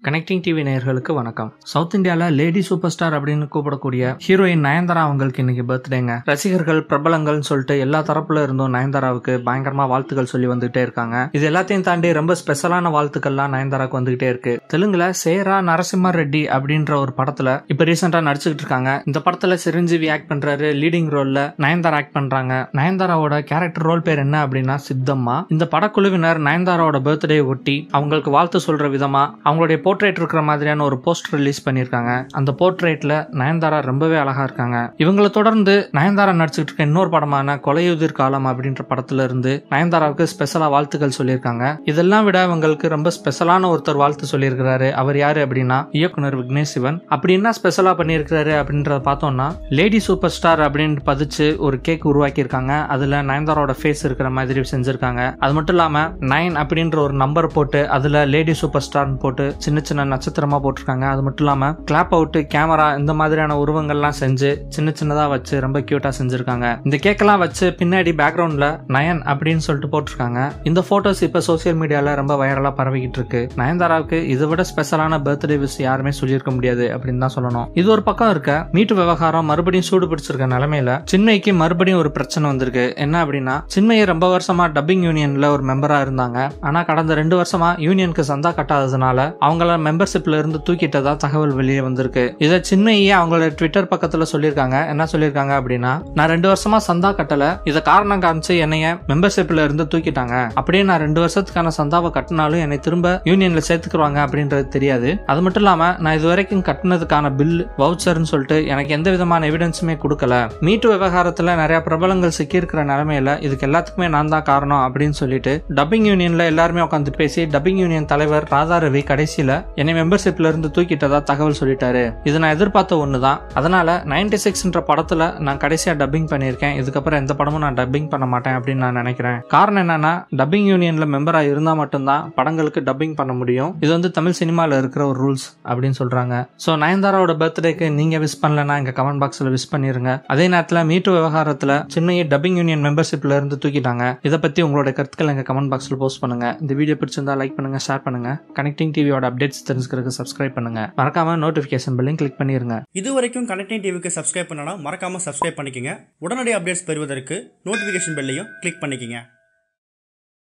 connecting TV நேயர்களுக்கு வணக்கம் south இந்தியால லேடி சூப்பர் ஸ்டார் அப்படின்னு கூப்பிடக்கூடிய ஹீரோயின் நயன்தாரா அவங்களுக்கு இன்னைக்கு பர்த்டேங்க ரசிகர்கள் பிரபலங்கள்னு சொல்லிட்டு எல்லா தரப்புல இருந்தும் நயன்தாராவுக்கு பயங்கரமா வாழ்த்துக்கள் சொல்லி வந்துகிட்டே இருக்காங்க இது எல்லாத்தையும் தாண்டி ரொம்ப ஸ்பெஷலான வாழ்த்துக்கள்லாம் நயன்தாராக்கு வந்துகிட்டே இருக்கு தெலுங்குல சேரா நரசிம்ம ரெட்டி அப்படின்ற ஒரு படத்துல இப்ப ரீசெண்டா நடிச்சுக்கிட்டு இருக்காங்க இந்த படத்துல சிரஞ்சீவி ஆக்ட் பண்றாரு லீடிங் ரோல்ல நயன்தாரா ஆக்ட் பண்றாங்க நயன்தாராவோட கேரக்டர் ரோல் பேர் என்ன அப்படின்னா சித்தம்மா இந்த படக்குழுவினர் நயன்தாராவோட பர்த்டே ஒட்டி அவங்களுக்கு வாழ்த்து சொல்ற விதமா அவங்களுடைய போர்ட்ரேட் இருக்கிற மாதிரியான ஒரு போஸ்டர் ரிலீஸ் பண்ணியிருக்காங்க அந்த போர்ட்ரேட்ல நயன்தாரா ரொம்பவே அழகா இருக்காங்க இவங்களை தொடர்ந்து நயன்தாரா நடிச்சுட்டு இருக்க இன்னொரு படமான கொலையுதிர் காலம் அப்படின்ற படத்துல இருந்து நயன்தாராவுக்கு ஸ்பெஷலா வாழ்த்துக்கள் சொல்லியிருக்காங்க இதெல்லாம் விட இவங்களுக்கு ரொம்ப ஸ்பெஷலான ஒருத்தர் வாழ்த்து சொல்லியிருக்கிறாரு அவர் யாரு அப்படின்னா இயக்குனர் விக்னேஷ் சிவன் அப்படி என்ன ஸ்பெஷலா பண்ணியிருக்கிறாரு அப்படின்றத பார்த்தோம்னா லேடி சூப்பர் ஸ்டார் அப்படின்னு பதிச்சு ஒரு கேக் உருவாக்கி இருக்காங்க அதுல நயன்தாரோட ஃபேஸ் இருக்கிற மாதிரி செஞ்சிருக்காங்க அது மட்டும் இல்லாம நைன் அப்படின்ற ஒரு நம்பர் போட்டு அதுல லேடி சூப்பர் ஸ்டார்னு போட்டு சின்ன சின்ன நட்சத்திரமா போட்டிருக்காங்க அது மட்டும் இல்லாம கிளாப் அவுட் கேமரா இந்த மாதிரியான உருவங்கள்லாம் செஞ்சு சின்ன சின்னதா வச்சு ரொம்ப கியூட்டா செஞ்சிருக்காங்க இந்த கேக்கெல்லாம் வச்சு பின்னாடி பேக்ரவுண்ட்ல நயன் அப்படின்னு சொல்லிட்டு போட்டிருக்காங்க இந்த போட்டோஸ் இப்ப சோசியல் மீடியால ரொம்ப வைரலா பரவிக்கிட்டு இருக்கு நயன்தாராவுக்கு இதை விட ஸ்பெஷலான பர்த்டே விஷ் யாருமே சொல்லியிருக்க முடியாது அப்படின்னு தான் சொல்லணும் இது ஒரு பக்கம் இருக்க மீட்டு விவகாரம் மறுபடியும் சூடு பிடிச்சிருக்க நிலைமையில சின்மைக்கு மறுபடியும் ஒரு பிரச்சனை வந்திருக்கு என்ன அப்படின்னா சின்மையை ரொம்ப வருஷமா டப்பிங் யூனியன்ல ஒரு மெம்பரா இருந்தாங்க ஆனா கடந்த ரெண்டு வருஷமா யூனியனுக்கு சந்தா கட்டாததுனால அவங்கள மெம்பர்ஷிப்ல இருந்து தூக்கிட்டதா தகவல் வெளியே வந்திருக்கு இதை சின்மையே அவங்களோட ட்விட்டர் பக்கத்துல சொல்லியிருக்காங்க என்ன சொல்லியிருக்காங்க அப்படின்னா நான் ரெண்டு வருஷமா சந்தா கட்டல இதை காரணம் காமிச்சு என்னைய மெம்பர்ஷிப்ல இருந்து தூக்கிட்டாங்க அப்படியே நான் ரெண்டு வருஷத்துக்கான சந்தாவை கட்டினாலும் என்னை திரும்ப யூனியன்ல சேர்த்துக்குருவாங்க அப்படின்றது தெரியாது அது மட்டும் இல்லாம நான் இது வரைக்கும் கட்டினதுக்கான பில் வவுச்சர்னு சொல்லிட்டு எனக்கு எந்த விதமான எவிடன்ஸுமே கொடுக்கல மீட்டு விவகாரத்துல நிறைய பிரபலங்கள் சிக்கியிருக்கிற நிலைமையில இதுக்கு எல்லாத்துக்குமே நான் தான் காரணம் அப்படின்னு சொல்லிட்டு டப்பிங் யூனியன்ல எல்லாருமே உட்காந்து பேசி டப்பிங் யூனியன் தலைவர் ராதா ரவி கடைசியில என்னை மெம்பர்ஷிப்ல இருந்து தூக்கிட்டதா தகவல் சொல்லிட்டாரு இது நான் எதிர்பார்த்த ஒண்ணுதான் அதனால நைன்டி சிக்ஸ்ன்ற படத்துல நான் கடைசியா டப்பிங் பண்ணியிருக்கேன் இதுக்கப்புறம் எந்த படமும் நான் டப்பிங் பண்ண மாட்டேன் அப்படின்னு நான் நினைக்கிறேன் காரணம் என்னன்னா டப்பிங் யூனியன்ல மெம்பரா இருந்தா மட்டும்தான் படங்களுக்கு டப்பிங் பண்ண முடியும் இது வந்து தமிழ் சினிமால இருக்கிற ஒரு ரூல்ஸ் அப்படின்னு சொல்றாங்க சோ நயன்தாராவோட பர்த்டேக்கு நீங்க விஷ் பண்ணலன்னா எங்க கமெண்ட் பாக்ஸ்ல விஷ் பண்ணிருங்க அதே நேரத்துல மீட்டு விவகாரத்துல சின்னையை டப்பிங் யூனியன் மெம்பர்ஷிப்ல இருந்து தூக்கிட்டாங்க இதை பத்தி உங்களோட கருத்துக்கள் எங்க கமெண்ட் பாக்ஸ்ல போஸ்ட் பண்ணுங்க இந்த வீடியோ பிடிச்சிருந்தா லைக் பண்ணுங்க ஷேர் பண்ணுங்க கனெக்டிங் டிவியோட அப்டேட்ஸ் தெரிஞ்சுக்கிறதுக்கு சப்ஸ்கிரைப் பண்ணுங்க மறக்காம நோட்டிபிகேஷன் பெல்லையும் கிளிக் பண்ணிருங்க இது வரைக்கும் கனெக்டிங் டிவிக்கு சப்ஸ்கிரைப் பண்ணனா மறக்காம சப்ஸ்கிரைப் பண்ணிக்கங்க உடனடி அப்டேட்ஸ் பெறுவதற்கு நோட்டிஃபிகேஷன் பெல்லையும் கிளிக் பண்ணிக்கங்க